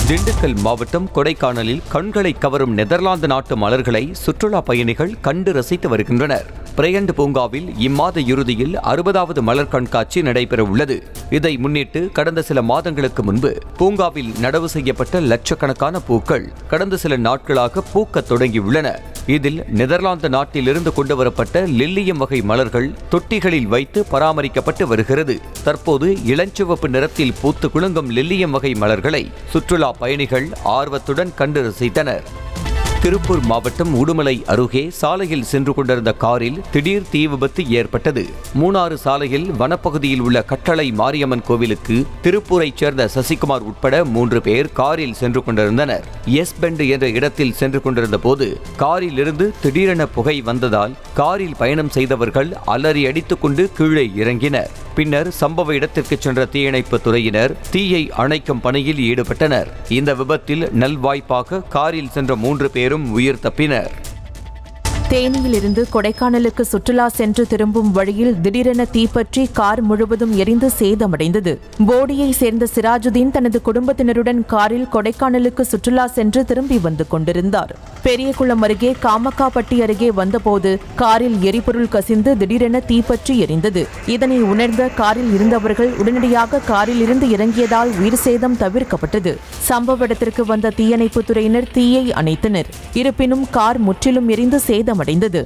திண்டுக்கல் மாவட்டம் கொடைக்கானலில் கண்களை கவரும் நெதர்லாந்து நாட்டு மலர்களை சுற்றுலா பயணிகள் கண்டு ரசித்து வருகின்றனர் பிரயண்ட் பூங்காவில் இம்மாத இறுதியில் அறுபதாவது மலர் கண்காட்சி நடைபெற உள்ளது இதை முன்னிட்டு கடந்த சில மாதங்களுக்கு முன்பு பூங்காவில் நடவு செய்யப்பட்ட லட்சக்கணக்கான பூக்கள் கடந்த சில நாட்களாக பூக்கத் தொடங்கியுள்ளன இதில் நெதர்லாந்து நாட்டிலிருந்து கொண்டுவரப்பட்ட லில்லியம் வகை மலர்கள் தொட்டிகளில் வைத்து பராமரிக்கப்பட்டு வருகிறது தற்போது இளஞ்சிவப்பு நிறத்தில் பூத்து குலுங்கும் லில்லியம் வகை மலர்களை சுற்றுலா பயணிகள் ஆர்வத்துடன் கண்டு ரசித்தனர் திருப்பூர் மாவட்டம் உடுமலை அருகே சாலையில் சென்று கொண்டிருந்த காரில் திடீர் தீ விபத்து ஏற்பட்டது மூணாறு சாலையில் வனப்பகுதியில் உள்ள கட்டளை மாரியம்மன் கோவிலுக்கு திருப்பூரைச் சேர்ந்த சசிகுமார் உட்பட மூன்று பேர் காரில் சென்று கொண்டிருந்தனர் எஸ் பெண்ட் என்ற இடத்தில் சென்று கொண்டிருந்த போது காரில் இருந்து திடீரென புகை வந்ததால் காரில் பயணம் செய்தவர்கள் அலறி அடித்துக்கொண்டு கீழே இறங்கினர் பின்னர் சம்பவ இடத்திற்கு சென்ற தீயணைப்பு துறையினர் தீயை அணைக்கும் பணியில் ஈடுபட்டனர் இந்த விபத்தில் நல்வாய்ப்பாக காரில் சென்ற மூன்று பேரும் உயிர் தப்பினர் தேனியிலிருந்து கொடைக்கானலுக்கு சுற்றுலா சென்று திரும்பும் வழியில் திடீரென தீப்பற்றி கார் முழுவதும் எரிந்து சேதமடைந்தது போடியை சேர்ந்த சிராஜுதீன் தனது குடும்பத்தினருடன் காரில் கொடைக்கானலுக்கு சுற்றுலா சென்று திரும்பி வந்து கொண்டிருந்தார் பெரியகுளம் அருகே காமக்காப்பட்டி அருகே வந்தபோது காரில் எரிபொருள் கசிந்து திடீரென தீப்பற்றி எரிந்தது இதனை உணர்ந்த காரில் இருந்தவர்கள் உடனடியாக காரில் இருந்து இறங்கியதால் உயிர் சேதம் தவிர்க்கப்பட்டது சம்பவ இடத்திற்கு வந்த தீயணைப்புத் துறையினர் தீயை அணைத்தனர் இருப்பினும் கார் முற்றிலும் எரிந்து சேதமடைந்தது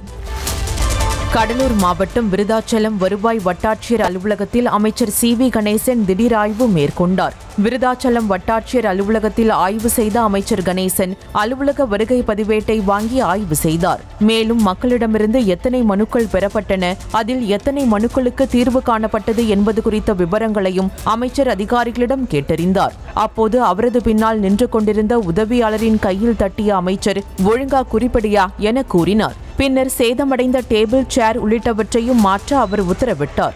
கடலூர் மாவட்டம் விருதாச்சலம் வருவாய் வட்டாட்சியர் அலுவலகத்தில் அமைச்சர் சி வி கணேசன் திடீர் ஆய்வு மேற்கொண்டார் விருதாச்சலம் வட்டாட்சியர் அலுவலகத்தில் ஆய்வு செய்த அமைச்சர் கணேசன் அலுவலக வருகை பதிவேட்டை வாங்கி ஆய்வு செய்தார் மேலும் மக்களிடமிருந்து எத்தனை மனுக்கள் பெறப்பட்டன அதில் எத்தனை மனுக்களுக்கு தீர்வு காணப்பட்டது என்பது குறித்த விவரங்களையும் அமைச்சர் அதிகாரிகளிடம் கேட்டறிந்தார் அப்போது அவரது பின்னால் நின்று கொண்டிருந்த உதவியாளரின் கையில் தட்டிய அமைச்சர் ஒழுங்கா குறிப்பிடியா என கூறினார் பின்னர் சேதமடைந்த டேபிள் சேர் உள்ளிட்டவற்றையும் மாற்ற அவர் உத்தரவிட்டார்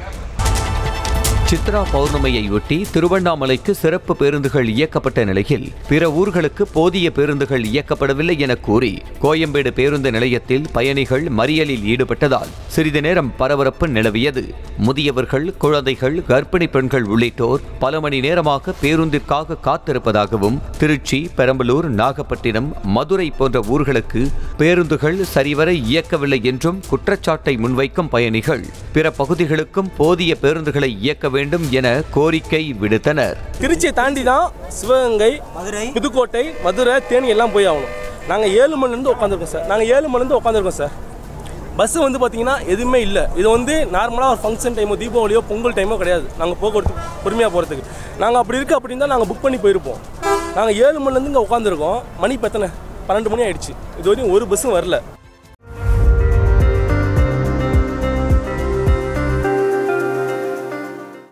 சித்ரா பௌர்ணமியையொட்டி திருவண்ணாமலைக்கு சிறப்பு பேருந்துகள் இயக்கப்பட்ட நிலையில் பிற ஊர்களுக்கு போதிய பேருந்துகள் இயக்கப்படவில்லை என கூறி கோயம்பேடு பேருந்து நிலையத்தில் பயணிகள் மறியலில் ஈடுபட்டதால் சிறிது நேரம் பரபரப்பு நிலவியது முதியவர்கள் குழந்தைகள் கர்ப்பிணி பெண்கள் உள்ளிட்டோர் பல மணி நேரமாக பேருந்திற்காக காத்திருப்பதாகவும் திருச்சி பெரம்பலூர் நாகப்பட்டினம் மதுரை போன்ற ஊர்களுக்கு பேருந்துகள் சரிவர இயக்கவில்லை என்றும் குற்றச்சாட்டை முன்வைக்கும் பயணிகள் பிற பகுதிகளுக்கும் போதிய பேருந்துகளை இயக்க வேண்டும் என கோரிக்கை விடுத்தனர் திருச்சியை தாண்டி தான் சிவகங்கை மதுரை புதுக்கோட்டை மதுரை தேனி எல்லாம் போய் ஆகணும் நாங்கள் ஏழு மணிலேருந்து உட்காந்துருக்கோம் சார் நாங்கள் ஏழு மணிலேருந்து உட்காந்துருக்கோம் சார் பஸ்ஸு வந்து பார்த்தீங்கன்னா எதுவுமே இல்லை இது வந்து நார்மலாக ஒரு ஃபங்க்ஷன் டைமோ தீபாவளியோ பொங்கல் டைமோ கிடையாது நாங்கள் போக்குவரத்து பொறுமையாக போகிறதுக்கு நாங்கள் அப்படி இருக்குது அப்படின்னு தான் நாங்கள் புக் பண்ணி போயிருப்போம் நாங்கள் ஏழு மணிலேருந்து இங்கே உட்காந்துருக்கோம் மணி இப்போ எத்தனை பன்னெண்டு மணி ஆயிடுச்சு இது வரையும் ஒரு பஸ்ஸும் வரல